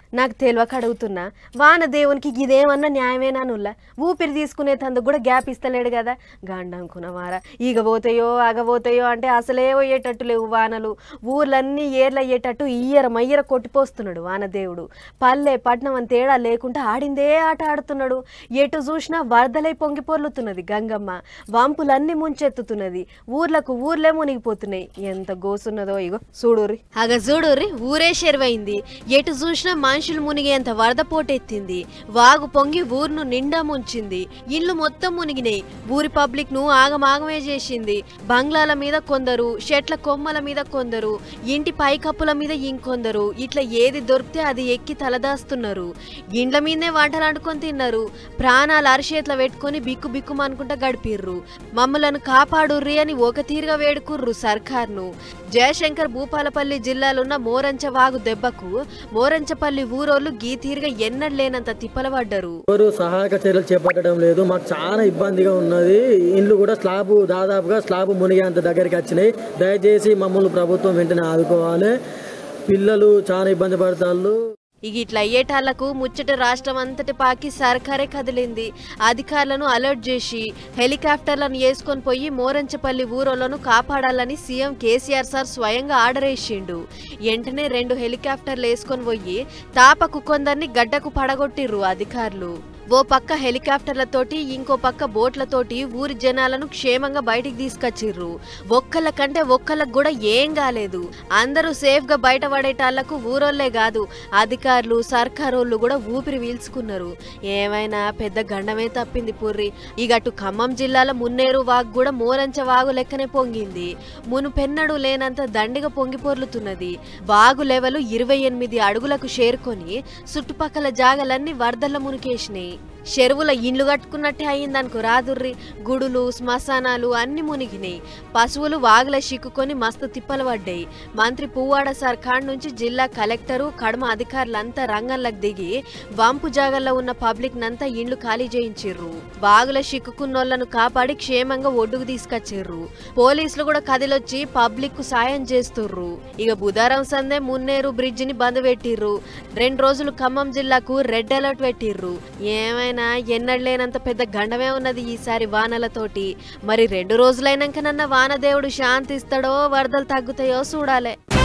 నాకు తెలియక అడుగుతున్నా వాన దేవునికి ఇదేమన్నా న్యాయమేనా నుల్లా ఊపిరి తీసుకునే తందుకు కూడా గ్యాప్ ఇస్తలేడు కదా గండనుకున్నవారా ఈగ పోతాయో ఆగబోతాయో అంటే అసలే పోయేటట్టు లేవు వానలు ఊర్లన్నీ ఏర్లు అయ్యేటట్టు ఇయ్యర మయ్యర కొట్టిపోస్తున్నాడు వానదేవుడు పల్లె పట్నం అని తేడా లేకుండా ఆడిందే ఆట ఆడుతున్నాడు ఎటు చూసినా వరదలై పొంగి పొర్లుతున్నది గంగమ్మ వంపులన్నీ ముంచెత్తుతున్నది ఊర్లకు ఊర్లే మునిగిపోతున్నాయి ఎంత గోసున్నదో ఇగో చూడుర్రి అగ చూడుర్రి ఊరే చెరువైంది ఎటు చూసినా మనుషులు మునిగేంత వరద పోటెత్తింది వాగు పొంగి ఊరును నిండా ముంచింది ఇల్లు మొత్తం మునిగినాయి ఊరి పబ్లిక్ ను ఆగమాగమే చేసింది బంగ్లాల మీద కొందరు చెట్ల కొమ్మల మీద కొందరు ఇంటి పైకప్పుల మీద ఇంకొందరు ఇట్లా ఏది దొరికితే అది ఎక్కి తలదాస్తున్నారు ఇండ్ల మీదనే వంటలు అంటుకొని తిన్నారు ప్రాణాలు అరిచేట్ల పెట్టుకొని బిక్కు బిక్కుమనుకుంటా గడిపిర్రు మమ్మలను కాపాడుర్రి అని ఒక తీరుగా వేడుకుర్రు సర్కార్ను జయశంకర్ భూపాలపల్లి జిల్లాలున్న మోరంచ వాగు దెబ్బకు మోరంచపల్లి ఊరోళ్ళు గీ తీరుగా ఎన్నడలేనంత తిప్పలబడ్డరు ఎవరు సహాయక చర్యలు చేపట్టడం లేదు మాకు చాలా ఇబ్బందిగా ఉన్నది ఇండ్లు కూడా స్లాబ్ దాదాపుగా స్లాబ్ మునిగేంత దగ్గరికి వచ్చినాయి దయచేసి మమ్మల్ని ప్రభుత్వం వెంటనే ఆదుకోవాలి పిల్లలు చాలా ఇబ్బంది పడతారు ఇక ఇట్లా అయ్యేటాళ్లకు ముచ్చట రాష్ట్రం అంతటి పాకి సర్కారే కదిలింది అధికారులను అలర్ట్ చేసి హెలికాప్టర్లను వేసుకొని పోయి మోరంచపల్లి ఊరోళ్లను కాపాడాలని సీఎం కేసీఆర్ సార్ స్వయంగా ఆర్డర్ వేసిండు వెంటనే రెండు హెలికాప్టర్లు వేసుకొని పోయి తాపకు కొందరిని గడ్డకు పడగొట్టిర్రు అధికారులు ఓ పక్క హెలికాప్టర్లతోటి ఇంకో పక్క బోట్లతోటి ఊరి జనాలను క్షేమంగా బయటికి తీసుకొచ్చిర్రు ఒక్కళ్ళ కంటే ఒక్కళ్ళకు కూడా ఏం కాలేదు అందరూ సేఫ్ గా బయటపడేటాళ్లకు ఊరోళ్లే కాదు అధికారులు సర్కారోళ్ళు కూడా ఊపిరి పీల్చుకున్నారు ఏమైనా పెద్ద గండమే తప్పింది పుర్రి ఇక అటు ఖమ్మం జిల్లాలో మున్నేరు వాగు కూడా మోరంచ వాగు లెక్కనే పొంగింది మునుపెన్నడు లేనంత దండిగా పొంగి పొర్లుతున్నది వాగు లెవెల్ ఇరవై ఎనిమిది అడుగులకు చేరుకొని చుట్టుపక్కల జాగలన్నీ వరదల మునికేసినాయి చెరువుల ఇండ్లు కట్టుకున్నట్టే అయ్యిందనుకో రాదుర్రి గుడులు శ్మశానాలు అన్ని మునిగినాయి పశువులు వాగుల చిక్కుకొని మస్తు తిప్పలు పడ్డాయి మంత్రి పువ్వాడ సార్ ఖాన్ నుంచి జిల్లా కలెక్టరు కడమ అధికారులంతా రంగంలోకి దిగి వంపు జాగల్లో ఉన్న పబ్లిక్ నంతా ఇండ్లు ఖాళీ చేయించిర్రు వాగుల చిక్కుకున్నోళ్లను కాపాడి క్షేమంగా ఒడ్డుకు తీసుకొచ్చిర్రు పోలీసులు కూడా కదిలొచ్చి పబ్లిక్ కు సాయం చేస్తుర్రు ఇక బుధారం సందే మున్నేరు బ్రిడ్జ్ ని బంద్ పెట్టిర్రు రెండు రోజులు ఖమ్మం జిల్లాకు రెడ్ అలర్ట్ పెట్టిర్రు ఏమైనా ఎన్నడలేనంత పెద్ద గండమే ఉన్నది ఈసారి వానలతోటి మరి రెండు రోజులైనాకనన్నా వానదేవుడు శాంతిస్తాడో వరదలు తగ్గుతాయో చూడాలే